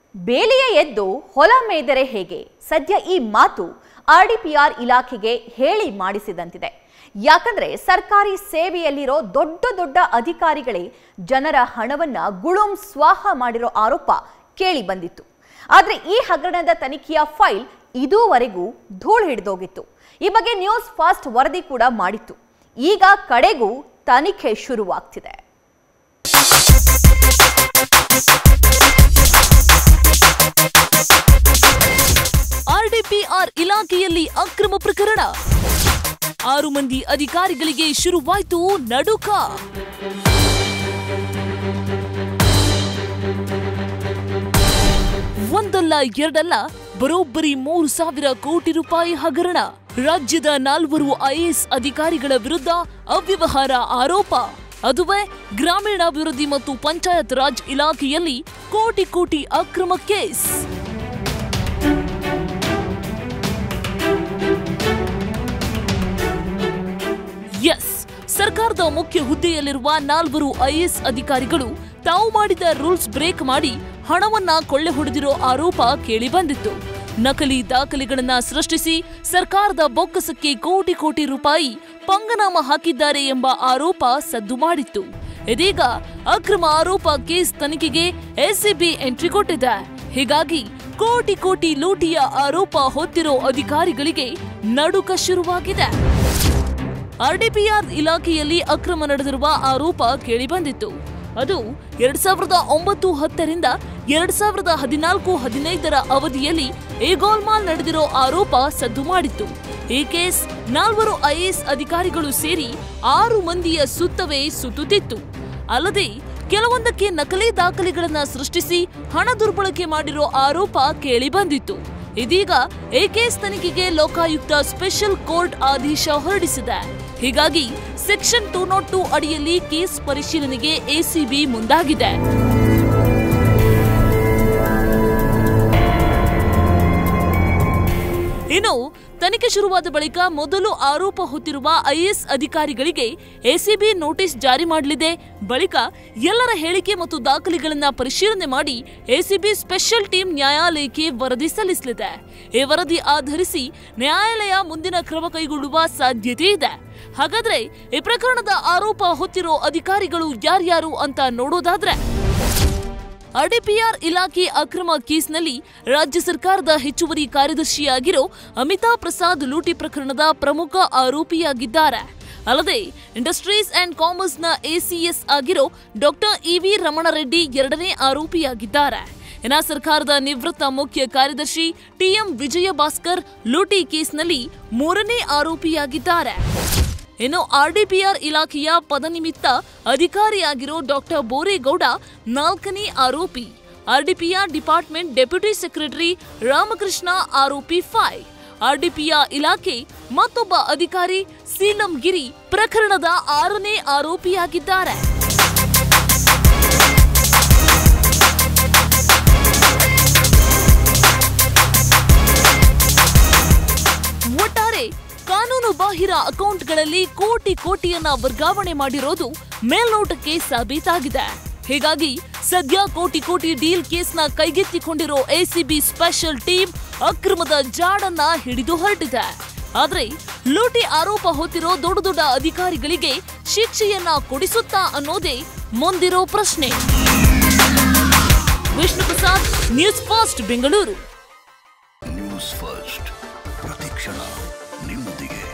ಬೇಲಿಯ ಎದ್ದು ಹೊಲ ಮೇದರೆ ಹೇಗೆ ಸದ್ಯ ಈ ಮಾತು ಆರ್ಡಿಪಿಆರ್ ಇಲಾಖೆಗೆ ಹೇಳಿ ಮಾಡಿಸಿದಂತಿದೆ ಯಾಕಂದ್ರೆ ಸರ್ಕಾರಿ ಸೇವೆಯಲ್ಲಿರೋ ದೊಡ್ಡ ದೊಡ್ಡ ಅಧಿಕಾರಿಗಳೇ ಜನರ ಹಣವನ್ನ ಗುಳುಂ ಸ್ವಾಹ ಮಾಡಿರೋ ಆರೋಪ ಕೇಳಿ ಬಂದಿತ್ತು ಆದ್ರೆ ಈ ಹಗರಣದ ತನಿಖೆಯ ಫೈಲ್ ಇದುವರೆಗೂ ಧೂಳು ಹಿಡಿದೋಗಿತ್ತು ಈ ಬಗ್ಗೆ ನ್ಯೂಸ್ ಫಾಸ್ಟ್ ವರದಿ ಕೂಡ ಮಾಡಿತ್ತು ಈಗ ಕಡೆಗೂ ತನಿಖೆ ಶುರುವಾಗ್ತಿದೆ ಆರ್ಡಿಪಿಆರ್ ಇಲಾಖೆಯಲ್ಲಿ ಅಕ್ರಮ ಪ್ರಕರಣ ಆರು ಮಂದಿ ಅಧಿಕಾರಿಗಳಿಗೆ ಶುರುವಾಯ್ತು ನಡುಕ ಒಂದಲ್ಲ ಎರಡಲ್ಲ ಬರೋಬ್ಬರಿ ಮೂರು ಸಾವಿರ ಕೋಟಿ ರೂಪಾಯಿ ಹಗರಣ ರಾಜ್ಯದ ನಾಲ್ವರು ಐಎಎಸ್ ಅಧಿಕಾರಿಗಳ ವಿರುದ್ಧ ಅವ್ಯವಹಾರ ಆರೋಪ ಅದುವೇ ಗ್ರಾಮೀಣಾಭಿವೃದ್ಧಿ ಮತ್ತು ಪಂಚಾಯತ್ ರಾಜ್ ಇಲಾಖೆಯಲ್ಲಿ ಕೋಟಿ ಕೋಟಿ ಅಕ್ರಮ ಕೇಸ್ ಎಸ್ ಸರ್ಕಾರದ ಮುಖ್ಯ ಹುದ್ದೆಯಲ್ಲಿರುವ ನಾಲ್ವರು ಐಎಎಸ್ ಅಧಿಕಾರಿಗಳು ತಾವು ಮಾಡಿದ ರೂಲ್ಸ್ ಬ್ರೇಕ್ ಮಾಡಿ ಹಣವನ್ನ ಕೊಳ್ಳೆ ಹೊಡೆದಿರೋ ಆರೋಪ ಕೇಳಿಬಂದಿತ್ತು ನಕಲಿ ದಾಖಲೆಗಳನ್ನ ಸೃಷ್ಟಿಸಿ ಸರ್ಕಾರದ ಬೊಕ್ಕಸಕ್ಕೆ ಕೋಟಿ ಕೋಟಿ ರೂಪಾಯಿ ಪಂಗನಾಮ ಹಾಕಿದ್ದಾರೆ ಎಂಬ ಆರೋಪ ಸದ್ದು ಮಾಡಿತ್ತು ಇದೀಗ ಅಕ್ರಮ ಆರೋಪ ಕೇಸ್ ತನಿಖೆಗೆ ಎಸಿಬಿ ಎಂಟ್ರಿ ಕೊಟ್ಟಿದೆ ಹೀಗಾಗಿ ಕೋಟಿ ಕೋಟಿ ಲೂಟಿಯ ಆರೋಪ ಹೊತ್ತಿರೋ ಅಧಿಕಾರಿಗಳಿಗೆ ನಡುಕ ಶುರುವಾಗಿದೆ ಆರ್ಡಿಪಿಆರ್ ಇಲಾಖೆಯಲ್ಲಿ ಅಕ್ರಮ ನಡೆದಿರುವ ಆರೋಪ ಕೇಳಿಬಂದಿತ್ತು ಅದು ಎರಡ್ ಸಾವಿರದ ಒಂಬತ್ತು ಹತ್ತರಿಂದ ಎರಡ್ ಸಾವಿರದ ಹದಿನಾಲ್ಕು ಹದಿನೈದರ ಅವಧಿಯಲ್ಲಿ ಈ ಗೋಲ್ಮಾಲ್ ನಡೆದಿರೋ ಆರೋಪ ಸದ್ದು ಮಾಡಿತ್ತು ಈ ಕೇಸ್ ನಾಲ್ವರು ಐಎಎಸ್ ಅಧಿಕಾರಿಗಳು ಸೇರಿ ಆರು ಮಂದಿಯ ಸುತ್ತವೇ ಸುತ್ತುತ್ತಿತ್ತು ಅಲ್ಲದೆ ಕೆಲವೊಂದಕ್ಕೆ ನಕಲಿ ದಾಖಲೆಗಳನ್ನ ಸೃಷ್ಟಿಸಿ ಹಣ ದುರ್ಬಳಕೆ ಮಾಡಿರೋ ಆರೋಪ ಕೇಳಿಬಂದಿತ್ತು ಇದೀಗ ಈ ಕೇಸ್ ತನಿಖೆಗೆ ಲೋಕಾಯುಕ್ತ ಸ್ಪೆಷಲ್ ಕೋರ್ಟ್ ಆದೇಶ ಹೊರಡಿಸಿದೆ ಹೀಗಾಗಿ ಸೆಕ್ಷನ್ ಟೂ ನಾಟ್ ಟೂ ಅಡಿಯಲ್ಲಿ ಕೇಸ್ ಪರಿಶೀಲನೆಗೆ ಎಸಿಬಿ ಮುಂದಾಗಿದೆ ಇನ್ನು ತನಿಖೆ ಶುರುವಾದ ಬಳಿಕ ಮೊದಲು ಆರೋಪ ಹೊತ್ತಿರುವ ಐಎಎಸ್ ಅಧಿಕಾರಿಗಳಿಗೆ ಎಸಿಬಿ ನೋಟಿಸ್ ಜಾರಿ ಮಾಡಲಿದೆ ಬಳಿಕ ಎಲ್ಲರ ಹೇಳಿಕೆ ಮತ್ತು ದಾಖಲೆಗಳನ್ನ ಪರಿಶೀಲನೆ ಮಾಡಿ ಎಸಿಬಿ ಸ್ಪೆಷಲ್ ಟೀಮ್ ನ್ಯಾಯಾಲಯಕ್ಕೆ ವರದಿ ಸಲ್ಲಿಸಲಿದೆ ಈ ವರದಿ ಆಧರಿಸಿ ನ್ಯಾಯಾಲಯ ಮುಂದಿನ ಕ್ರಮ ಕೈಗೊಳ್ಳುವ ಸಾಧ್ಯತೆ ಇದೆ ಹಾಗಾದ್ರೆ ಈ ಪ್ರಕರಣದ ಆರೋಪ ಹೊತ್ತಿರೋ ಅಧಿಕಾರಿಗಳು ಯಾರ್ಯಾರು ಅಂತ ನೋಡೋದಾದ್ರೆ ಆರ್ಡಿಪಿಆರ್ ಇಲಾಖೆ ಅಕ್ರಮ ಕೇಸ್ನಲ್ಲಿ ರಾಜ್ಯ ಸರ್ಕಾರದ ಹೆಚ್ಚುವರಿ ಕಾರ್ಯದರ್ಶಿಯಾಗಿರೋ ಅಮಿತಾಬ್ ಪ್ರಸಾದ್ ಲೂಟಿ ಪ್ರಕರಣದ ಪ್ರಮುಖ ಆರೋಪಿಯಾಗಿದ್ದಾರೆ ಅಲ್ಲದೆ ಇಂಡಸ್ಟ್ರೀಸ್ ಅಂಡ್ ಕಾಮರ್ಸ್ನ ಎಸಿಎಸ್ ಆಗಿರೋ ಡಾಕ್ಟರ್ ಇವಿ ರಮಣರೆಡ್ಡಿ ಎರಡನೇ ಆರೋಪಿಯಾಗಿದ್ದಾರೆ ಇನ್ನ ಸರ್ಕಾರದ ನಿವೃತ್ತ ಮುಖ್ಯ ಕಾರ್ಯದರ್ಶಿ ಟಿಎಂ ವಿಜಯ ಭಾಸ್ಕರ್ ಲೂಟಿ ಕೇಸ್ನಲ್ಲಿ ಮೂರನೇ ಆರೋಪಿಯಾಗಿದ್ದಾರೆ ಇನ್ನು ಆರ್ಡಿಪಿಆರ್ ಇಲಾಖೆಯ ಪದನಿಮಿತ್ತ ಅಧಿಕಾರಿಯಾಗಿರೋ ಡಾಕ್ಟರ್ ಬೋರೇಗೌಡ ನಾಲ್ಕನೇ ಆರೋಪಿ RDPR department deputy secretary Ramakrishna ಆರೋಪಿ ಫೈವ್ ಆರ್ಡಿಪಿಆರ್ ಇಲಾಖೆ ಮತ್ತೊಬ್ಬ ಅಧಿಕಾರಿ ಸೀಲಂ ಗಿರಿ ಪ್ರಕರಣದ ಆರನೇ ಆರೋಪಿಯಾಗಿದ್ದಾರೆ ಒಟ್ಟಾರೆ ಕಾನೂನು ಬಾಹಿರ ಅಕೌಂಟ್ಗಳಲ್ಲಿ ಕೋಟಿ ಕೋಟಿಯನ್ನ ವರ್ಗಾವಣೆ ಮಾಡಿರೋದು ಮೇಲ್ನೋಟಕ್ಕೆ ಸಾಬೀತಾಗಿದೆ ಹೀಗಾಗಿ ಸದ್ಯ ಕೋಟಿ ಕೋಟಿ ಡೀಲ್ ಕೇಸ್ನ ಕೈಗೆತ್ತಿಕೊಂಡಿರೋ ಎಸಿಬಿ ಸ್ಪೆಷಲ್ ಟೀಮ್ ಅಕ್ರಮದ ಜಾಡನ್ನ ಹಿಡಿದು ಹೊರಟಿದೆ ಆದ್ರೆ ಲೂಟಿ ಆರೋಪ ಹೊತ್ತಿರೋ ದೊಡ್ಡ ದೊಡ್ಡ ಅಧಿಕಾರಿಗಳಿಗೆ ಶಿಕ್ಷೆಯನ್ನ ಕೊಡಿಸುತ್ತಾ ಅನ್ನೋದೇ ಮುಂದಿರೋ ಪ್ರಶ್ನೆ Vishnu Prasad news fast Bengaluru news first ಪ್ರತಿಕ್ಷಣ ನಿಮ್ಮೊಂದಿಗೆ